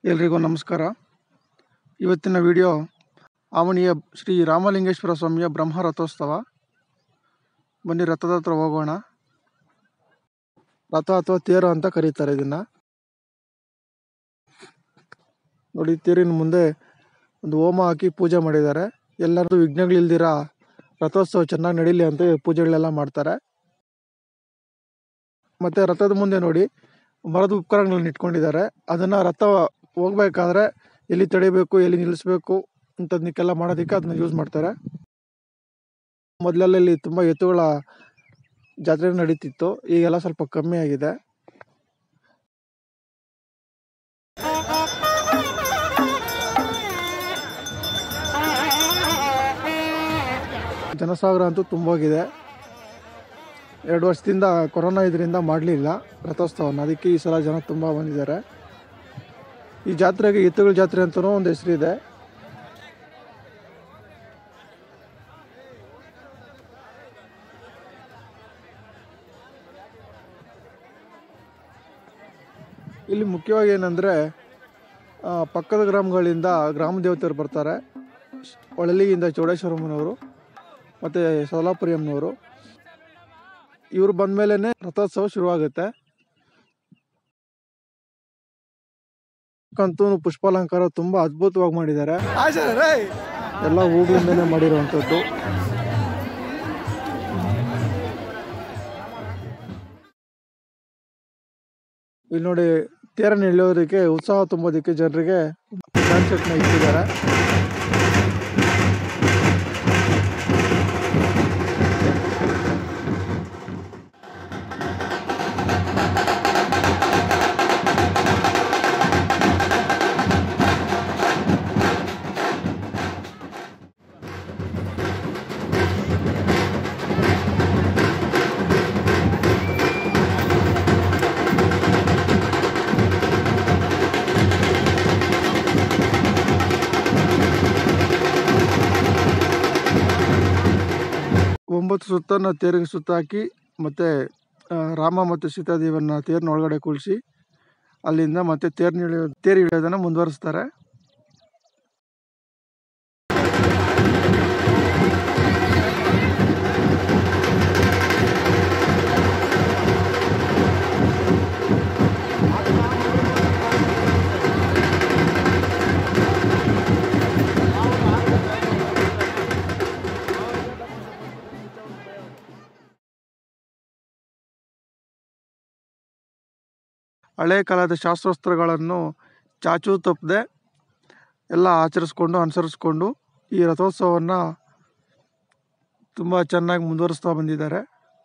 ಎಲ್ರಿಗೂ ನಮಸ್ಕಾರ ಇವತ್ತಿನ ವಿಡಿಯೋ ಆವಣಿಯ ಶ್ರೀ ರಾಮಲಿಂಗೇಶ್ವರ ಸ್ವಾಮಿಯ ಬ್ರಹ್ಮ ರಥೋತ್ಸವ ಬನ್ನಿ ರಥದ ಹತ್ರ ಹೋಗೋಣ ರಥ ಅಥವಾ ತೇರು ಅಂತ ಕರೀತಾರೆ ಇದನ್ನ ನೋಡಿ ತೇರಿನ ಮುಂದೆ ಒಂದು ಹೋಮ ಹಾಕಿ ಪೂಜೆ ಮಾಡಿದ್ದಾರೆ ಎಲ್ಲರದು ವಿಘ್ನಗಳಿಲ್ದಿರ ರಥೋತ್ಸವ ಚೆನ್ನಾಗಿ ನಡೀಲಿ ಅಂತ ಪೂಜೆಗಳೆಲ್ಲ ಮಾಡ್ತಾರೆ ಮತ್ತೆ ರಥದ ಮುಂದೆ ನೋಡಿ ಮರದ ಉಪಕರಣಗಳನ್ನ ಇಟ್ಕೊಂಡಿದ್ದಾರೆ ಅದನ್ನ ರಥ ಹೋಗ್ಬೇಕಾದ್ರೆ ಎಲ್ಲಿ ತಡಿಬೇಕು ಎಲ್ಲಿ ನಿಲ್ಲಿಸ್ಬೇಕು ಇಂಥದ್ನಿಕ್ಕೆಲ್ಲ ಮಾಡೋದಕ್ಕೆ ಅದನ್ನ ಯೂಸ್ ಮಾಡ್ತಾರೆ ಮೊದಲೆಲ್ಲ ಇಲ್ಲಿ ತುಂಬ ಎತ್ತುಗಳ ಜಾತ್ರೆ ನಡೀತಿತ್ತು ಈಗೆಲ್ಲ ಸ್ವಲ್ಪ ಕಮ್ಮಿ ಆಗಿದೆ ಜನಸಾಗರ ಅಂತೂ ತುಂಬೋಗಿದೆ ಎರಡು ವರ್ಷದಿಂದ ಕೊರೋನಾ ಇದರಿಂದ ಮಾಡಲಿಲ್ಲ ರಥೋತ್ಸವನ ಅದಕ್ಕೆ ಈ ಸಲ ಜನ ತುಂಬ ಬಂದಿದ್ದಾರೆ ಈ ಜಾತ್ರೆಗೆ ಎತ್ತುಗಳ ಜಾತ್ರೆ ಅಂತಲೂ ಒಂದು ಹೆಸರಿದೆ ಇಲ್ಲಿ ಮುಖ್ಯವಾಗಿ ಏನಂದರೆ ಪಕ್ಕದ ಗ್ರಾಮಗಳಿಂದ ಗ್ರಾಮ ದೇವತೆಯರು ಬರ್ತಾರೆ ಒಳಲಿಯಿಂದ ಚೌಡೇಶ್ವರಮ್ಮನವರು ಮತ್ತು ಸೋಲಾಪುರಿಯಮ್ಮನವರು ಇವರು ಬಂದ ಮೇಲೇ ರಥೋತ್ಸವ ಶುರುವಾಗುತ್ತೆ ಕಂತೂ ಪುಷ್ಪಾಲಂಕಾರ ತುಂಬಾ ಅದ್ಭುತವಾಗಿ ಮಾಡಿದ್ದಾರೆ ಎಲ್ಲ ಹೂಗಳಿಂದನೇ ಮಾಡಿರುವಂಥದ್ದು ಇಲ್ಲಿ ನೋಡಿ ತೇರನ್ನು ಎಳೆಯೋದಕ್ಕೆ ಉತ್ಸಾಹ ತುಂಬೋದಕ್ಕೆ ಜನರಿಗೆ ಡ್ಯಾನ್ಸ್ ಸೆಟ್ನ ಇಟ್ಟಿದ್ದಾರೆ ಒಂಬತ್ತು ಸುತ್ತನ್ನು ತೇರಿಗೆ ಸುತ್ತ ಹಾಕಿ ಮತ್ತೆ ಆ, ರಾಮ ಮತ್ತು ಸೀತಾದೇವಿಯನ್ನ ತೇರಿನ ಒಳಗಡೆ ಕುಳಿಸಿ ಅಲ್ಲಿಂದ ಮತ್ತೆ ತೇರ್ನ ಇಳಿಯೋ ತೇರು ಇಳಿಯೋದನ್ನು ಮುಂದುವರಿಸ್ತಾರೆ ಹಳೆ ಕಾಲದ ಶಾಸ್ತ್ರೋಸ್ತ್ರಗಳನ್ನು ಚಾಚೂ ತಪ್ಪದೆ ಎಲ್ಲ ಆಚರಿಸ್ಕೊಂಡು ಅನುಸರಿಸ್ಕೊಂಡು ಈ ರಥೋತ್ಸವವನ್ನು ತುಂಬ ಚೆನ್ನಾಗಿ ಮುಂದುವರಿಸ್ತಾ ಬಂದಿದ್ದಾರೆ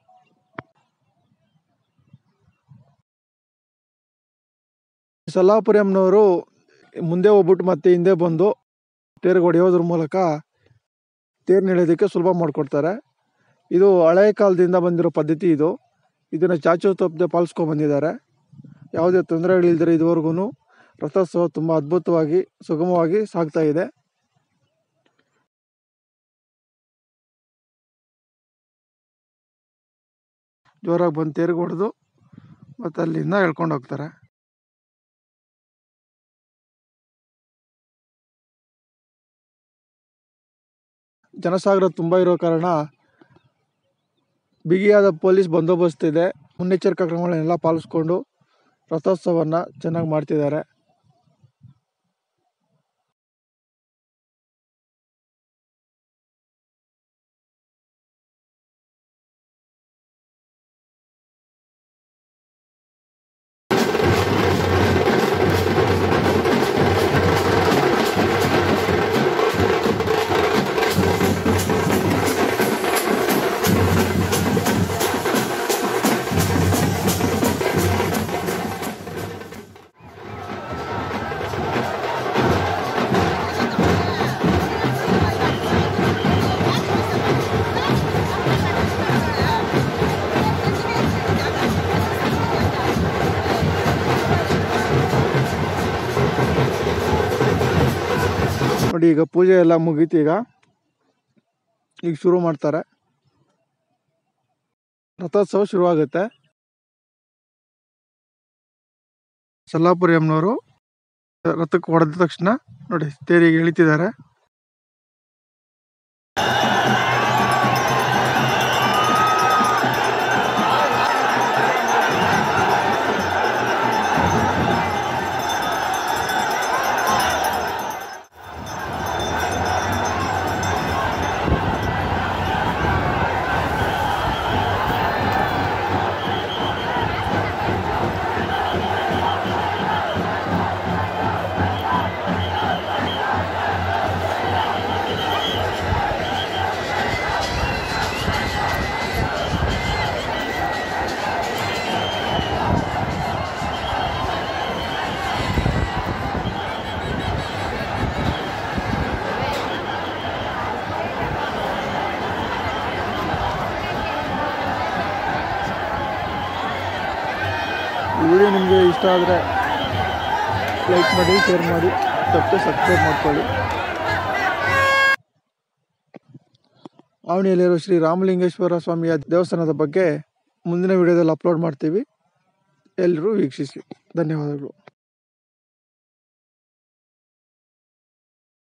ಸಲ್ಲಾಪುರಿಯಂನವರು ಮುಂದೆ ಹೋಗ್ಬಿಟ್ಟು ಮತ್ತೆ ಹಿಂದೆ ಬಂದು ತೇರಿಗೆ ಹೊಡೆಯೋದ್ರ ಮೂಲಕ ತೇರು ಎಳೆಯೋದಕ್ಕೆ ಸುಲಭ ಮಾಡಿಕೊಡ್ತಾರೆ ಇದು ಹಳೆ ಕಾಲದಿಂದ ಬಂದಿರೋ ಪದ್ಧತಿ ಇದು ಇದನ್ನು ಚಾಚೂ ತಪ್ಪದೆ ಪಾಲಿಸ್ಕೊಂಡು ಬಂದಿದ್ದಾರೆ ಯಾವುದೇ ತೊಂದರೆಗಳಿಲ್ದಿರ ಇದುವರೆಗೂ ರಥೋತ್ಸವ ತುಂಬ ಅದ್ಭುತವಾಗಿ ಸುಗಮವಾಗಿ ಸಾಗ್ತಾ ಇದೆ ಜೋರಾಗಿ ಬಂದು ತೇರಿಗೆ ಹೊಡೆದು ಮತ್ತು ಅಲ್ಲಿಂದ ಎಳ್ಕೊಂಡು ಹೋಗ್ತಾರೆ ಜನಸಾಗರ ತುಂಬ ಇರೋ ಕಾರಣ ಬಿಗಿಯಾದ ಪೊಲೀಸ್ ಬಂದೋಬಸ್ತ್ ಇದೆ ಮುನ್ನೆಚ್ಚರಿಕಾ ಕ್ರಮಗಳನ್ನೆಲ್ಲ ಪಾಲಿಸ್ಕೊಂಡು ರಥೋತ್ಸವವನ್ನು ಚೆನ್ನಾಗಿ ಮಾಡ್ತಿದ್ದಾರೆ ನೋಡಿ ಈಗ ಪೂಜೆ ಎಲ್ಲ ಮುಗೀತು ಈಗ ಈಗ ಶುರು ಮಾಡ್ತಾರೆ ರಥೋತ್ಸವ ಶುರುವಾಗುತ್ತೆ ಸಲ್ಲಾಪುರಿ ಅಮ್ಮನವರು ರಥಕ್ಕೆ ಹೊಡೆದ ತಕ್ಷಣ ನೋಡಿ ತೇರಿಗೆ ಇಳಿತಿದ್ದಾರೆ ಈ ವಿಡಿಯೋ ನಿಮಗೆ ಇಷ್ಟ ಆದರೆ ಲೈಕ್ ಮಾಡಿ ಶೇರ್ ಮಾಡಿ ತಪ್ಪದೆ ಸಬ್ಸ್ಕ್ರೈಬ್ ಮಾಡ್ಕೊಳ್ಳಿ ಆವಣಿಯಲ್ಲಿರೋ ಶ್ರೀ ರಾಮಲಿಂಗೇಶ್ವರ ಸ್ವಾಮಿಯ ದೇವಸ್ಥಾನದ ಬಗ್ಗೆ ಮುಂದಿನ ವಿಡಿಯೋದಲ್ಲಿ ಅಪ್ಲೋಡ್ ಮಾಡ್ತೀವಿ ಎಲ್ಲರೂ ವೀಕ್ಷಿಸಿ ಧನ್ಯವಾದಗಳು